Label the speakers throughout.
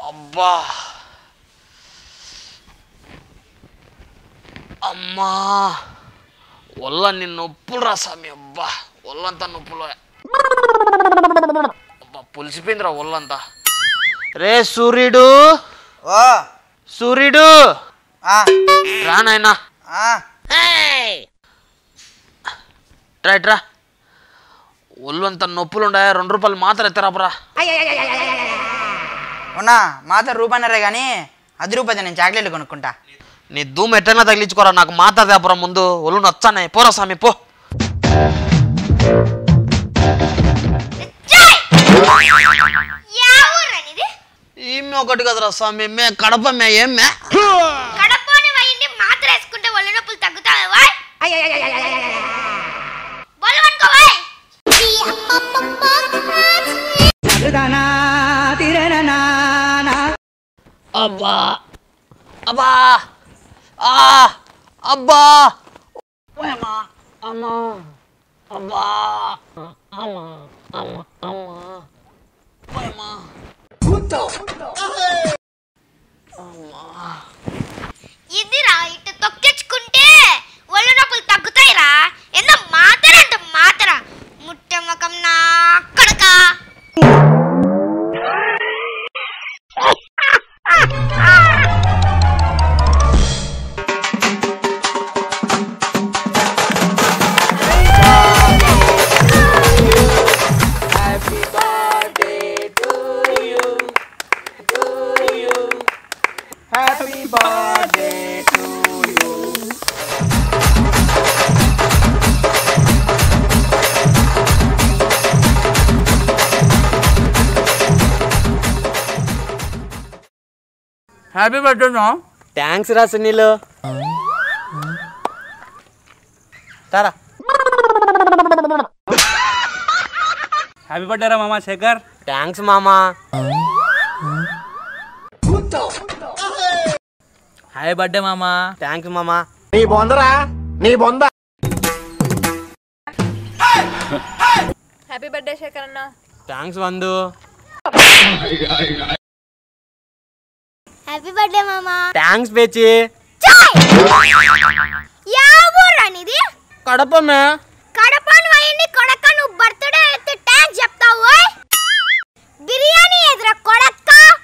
Speaker 1: అబ్బా అమ్మా ఒళ్ళన్ని నొప్పులు రా స్వామి అబ్బా ఒళ్ళంతా నొప్పులు అబ్బా పులిసిపోయిందిరా ఒళ్ళంతా రే సూర్యుడు
Speaker 2: ఓ
Speaker 1: సూర్యుడు
Speaker 2: ఆ,
Speaker 1: రా నాయనా
Speaker 2: ఆ,
Speaker 1: రైట్ రా ఒళ్ళంతా నొప్పులు ఉన్నాయా రెండు రూపాయలు మాత్రం ఎత్తరాపరా
Speaker 2: ఉన్నా మాత రూపాయన్నరే కానీ అది రూపాయి నేను చాక్లెట్లు కొనుక్కుంటా
Speaker 1: నీ ధూమ్ ఎట్టైనా తగిలించుకోరా నాకు మాత్ర తేపరా ముందు ఒళ్ళు నచ్చానే పోరా స్వామి పో
Speaker 3: యా ఊరనిది
Speaker 1: ఈమె ఒకటి కదరా స్వామి మే కడప మే ఏం మే
Speaker 3: కడపోని వయ్యింది మాత్ర వేసుకుంటే ఒళ్ళు నొప్పులు తగ్గుతాయి వాయ్ బొల్లు అనుకో వాయ్
Speaker 1: అబ్బా అబ్బా ఆ అబ్బా ఓయమ్మా అమ్మా అబ్బా అమ్మా అమ్మా అమ్మా ఓయమ్మా
Speaker 3: ఇదిరా ఇట్ట తొక్కించుకుంటే ఒళ్ళు నొప్పులు తగ్గుతాయిరా ఎన్నో మాత్ర అంట మాత్ర ముట్టె ముఖం నా కొడక
Speaker 4: హ్యాపీ బర్త్డే నా
Speaker 1: థ్యాంక్స్ రా సునీల్ తారా
Speaker 4: హ్యాపీ బర్త్డే రా మామా శేఖర్
Speaker 1: థ్యాంక్స్ మామా
Speaker 4: హ్యాపీ బర్త్డే మామా
Speaker 1: థ్యాంక్స్ మామా
Speaker 5: హ్యాపీ బర్త్డే శేఖర్ అన్న
Speaker 1: థ్యాంక్స్ వందు
Speaker 3: హ్యాపీ బర్త్డే మామా
Speaker 1: థ్యాంక్స్ పేచి
Speaker 3: యా ఊరనిది
Speaker 1: కడప మే
Speaker 3: కడపని వయ్యింది కొడక నువ్వు బర్త్డే అయితే ట్యాంక్ చెప్తావు ఓయ్. బిర్యానీ ఎదురా కొడక్క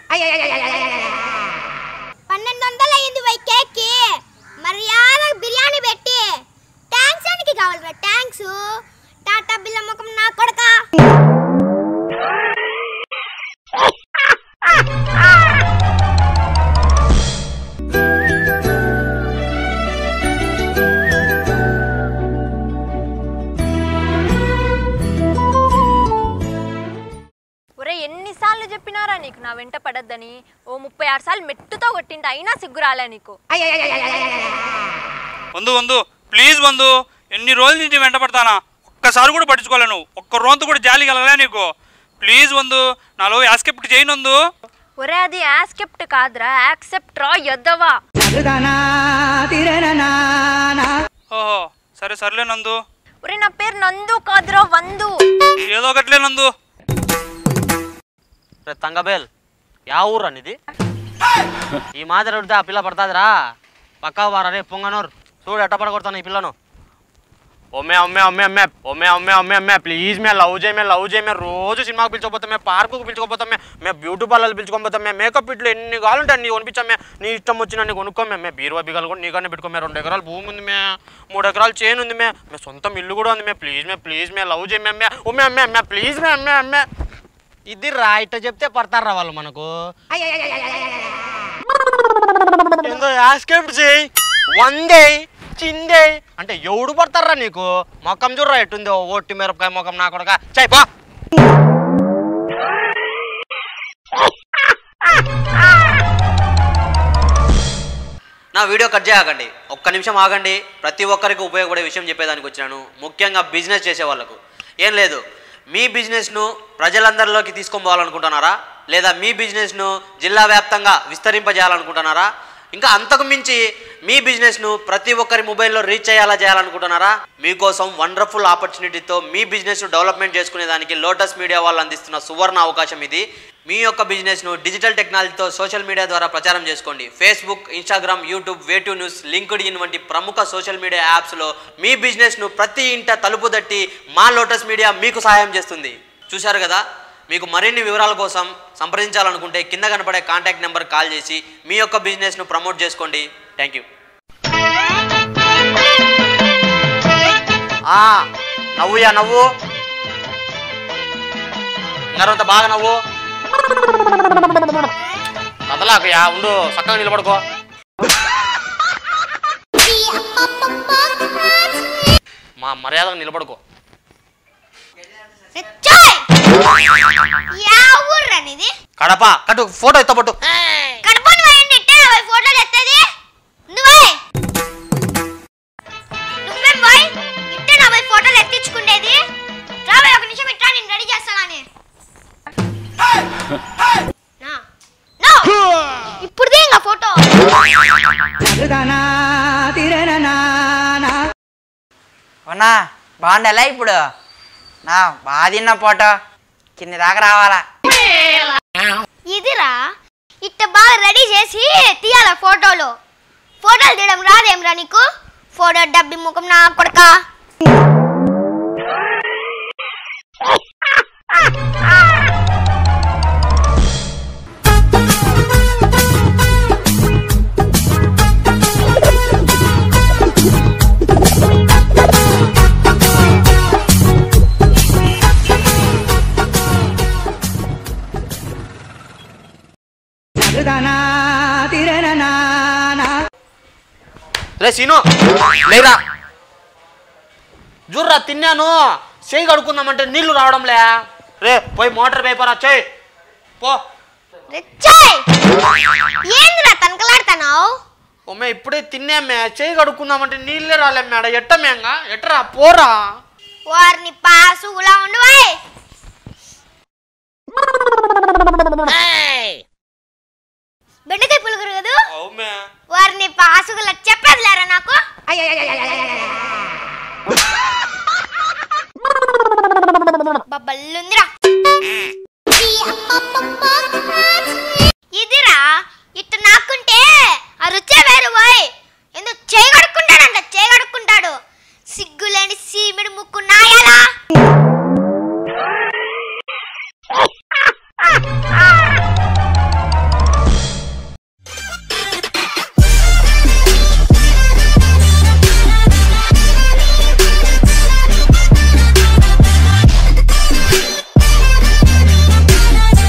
Speaker 3: పన్నెండు వందలు అయింది వై కేక్కి మర్యాద బిర్యానీ పెట్టి ట్యాంక్స్ అనికి కావాలిరా ట్యాంక్స్ టాటా బిల్ల ముఖం నా కొడక
Speaker 5: ఒరే ఎన్నిసార్లు చెప్పినారా నీకు నా వెంట పడద్దని ఓ ముప్పై ఆరు సార్లు మెట్టుతో కొట్టింటే అయినా సిగ్గు రాలే నీకు
Speaker 4: వందు వందు ప్లీజ్ వందు ఎన్ని రోజుల నుంచి వెంట పడతానా ఒక్కసారి కూడా పట్టించుకోలే నువ్వు ఒక్క రోజు కూడా జాలి కలగలే నీకు ప్లీజ్ వందు నాలో యాస్కెప్ట్ చేయనుందు
Speaker 5: ఒరే అది యాస్కెప్ట్ కాదురా యాక్సెప్ట్ రా ఎద్దవా
Speaker 4: ఓహో సరే సర్లే నందు
Speaker 5: ఒరే నా పేరు నందు కాదురా వందు
Speaker 4: ఏదో ఒకట్లే నందు
Speaker 1: రే తంగబేల్ యా ఊరు అనేది ఈ మాదిరి ఉడితే ఆ పిల్ల పడుతుందిరా పక్కా వారా రే పొంగనూరు చూడు ఎట్ట పడగొడతాను ఈ పిల్లను ఒమ్మే అమ్మే అమ్మే అమ్మే ఒమ్మే అమ్మే అమ్మే అమ్మే ప్లీజ్ మే లవ్ చేయ మే లవ్ చేయ మే రోజు సినిమాకి పిలుచుకోపోతాం మే పార్కుకు పిలుచుకోపోతాం మే మే బ్యూటీ పార్లర్ పిలుచుకోపోతాం మే మేకప్ ఇట్లు ఎన్ని కావాలంటే అన్ని కొనిపించాం మే నీ ఇష్టం వచ్చిన అన్ని కొనుక్కోమే మే బీరువా బిగాలు కూడా నీకన్నా పెట్టుకోమే రెండు ఎకరాలు భూమి ఉంది మే మూడు ఎకరాలు చేను ఉంది మే మే సొంతం ఇల్లు కూడా ఉంది మే ప్లీజ్ మే ప్లీజ్ మే లవ్ చేయ మే అమ్మే ఒమ్మే అమ్మే అమ్మే ప్లీజ్ మే అమ్మే అమ్మే ఇది రా ఇట్ట చెప్తే పడతారా వాళ్ళు మనకు ఏందో యాస్కేప్ చేయి వందే చిందే అంటే ఎవడు పడతారా నీకు మొక్కం చూడరా ఎట్టుందో ఓట్టి మిరపకాయ మొక్కం నా కొడక చై పా నా వీడియో కట్ చేయకండి ఒక్క నిమిషం ఆగండి ప్రతి ఒక్కరికి ఉపయోగపడే విషయం చెప్పేదానికి వచ్చినాను ముఖ్యంగా బిజినెస్ చేసే వాళ్ళకు ఏం లేదు మీ బిజినెస్ను ప్రజలందరిలోకి తీసుకొని పోవాలనుకుంటున్నారా లేదా మీ బిజినెస్ను జిల్లా వ్యాప్తంగా విస్తరింపజేయాలనుకుంటున్నారా ఇంకా అంతకు మించి మీ బిజినెస్ను ప్రతి ఒక్కరి మొబైల్లో రీచ్ అయ్యేలా చేయాలనుకుంటున్నారా మీకోసం వండర్ఫుల్ ఆపర్చునిటీతో మీ బిజినెస్ డెవలప్మెంట్ చేసుకునే దానికి లోటస్ మీడియా వాళ్ళు అందిస్తున్న సువర్ణ అవకాశం ఇది మీ యొక్క బిజినెస్ను డిజిటల్ టెక్నాలజీతో సోషల్ మీడియా ద్వారా ప్రచారం చేసుకోండి ఫేస్బుక్ ఇన్స్టాగ్రామ్ యూట్యూబ్ వేటు న్యూస్ లింక్డ్ ఇన్ వంటి ప్రముఖ సోషల్ మీడియా యాప్స్లో మీ బిజినెస్ను ప్రతి ఇంట తలుపు తట్టి మా లోటస్ మీడియా మీకు సహాయం చేస్తుంది చూశారు కదా మీకు మరిన్ని వివరాల కోసం సంప్రదించాలనుకుంటే కింద కనపడే కాంటాక్ట్ నెంబర్ కాల్ చేసి మీ యొక్క బిజినెస్ను ప్రమోట్ చేసుకోండి థ్యాంక్ యూ నవ్వుయా నవ్వు ఇంగారంత బాగా నవ్వు కదలాకయా ఉండు చక్కగా నిలబడుకో మా మర్యాదగా నిలబడుకో
Speaker 3: రెచ్చాయ్! యా ఊర్రా నీది
Speaker 1: కడప కట్టు ఫోటో ఎత్తపట్టు
Speaker 3: కడుపుని పోయింది ఇట్టే పోయి ఫోటోలు ఎత్తేది నువ్వే నువ్వేం పోయి ఇట్టే నా పోయి ఫోటోలు ఎత్తించుకునేది రాబోయ్ ఒక నిమిషం ఇట్లా నేను రెడీ చేస్తానని నా. నో! ఇప్పుడు ఇంకా ఫోటో
Speaker 2: అవునా బాగుండాలా ఇప్పుడు నా బాగా తిన్న ఫోటో కింది దాకా రావాలా
Speaker 3: ఇదిరా ఇట్ట బాగా రెడీ చేసి తీయాల ఫోటోలు ఫోటోలు తీయడం రాదేమ్రా నీకు ఫోటో డబ్బి ముఖం నా కొడక
Speaker 1: రే సీను లేరా జుర్రా తిన్నాను చేయి కడుక్కుందామంటే నీళ్లు రావడంలే రే పోయి మోటార్ పేపర్ వచ్చాయి పో
Speaker 3: రెచ్చాయ్ ఏందిరా తనకలాడుతున్నావు
Speaker 1: ఒమ్మే ఇప్పుడే తిన్నామే చేయి కడుక్కుందామంటే నీళ్ళే రాలే మేడ ఎట్టమేంగా ఎట్టరా పోరా
Speaker 3: వారిని పాసుగులా ఉండవాయ్ బెండకాయ పులుగురు కదా
Speaker 1: అవుమే
Speaker 3: వారిని పాసుగుల చెప్పేదిలేరా నాకు బబ్బల్లుందిరా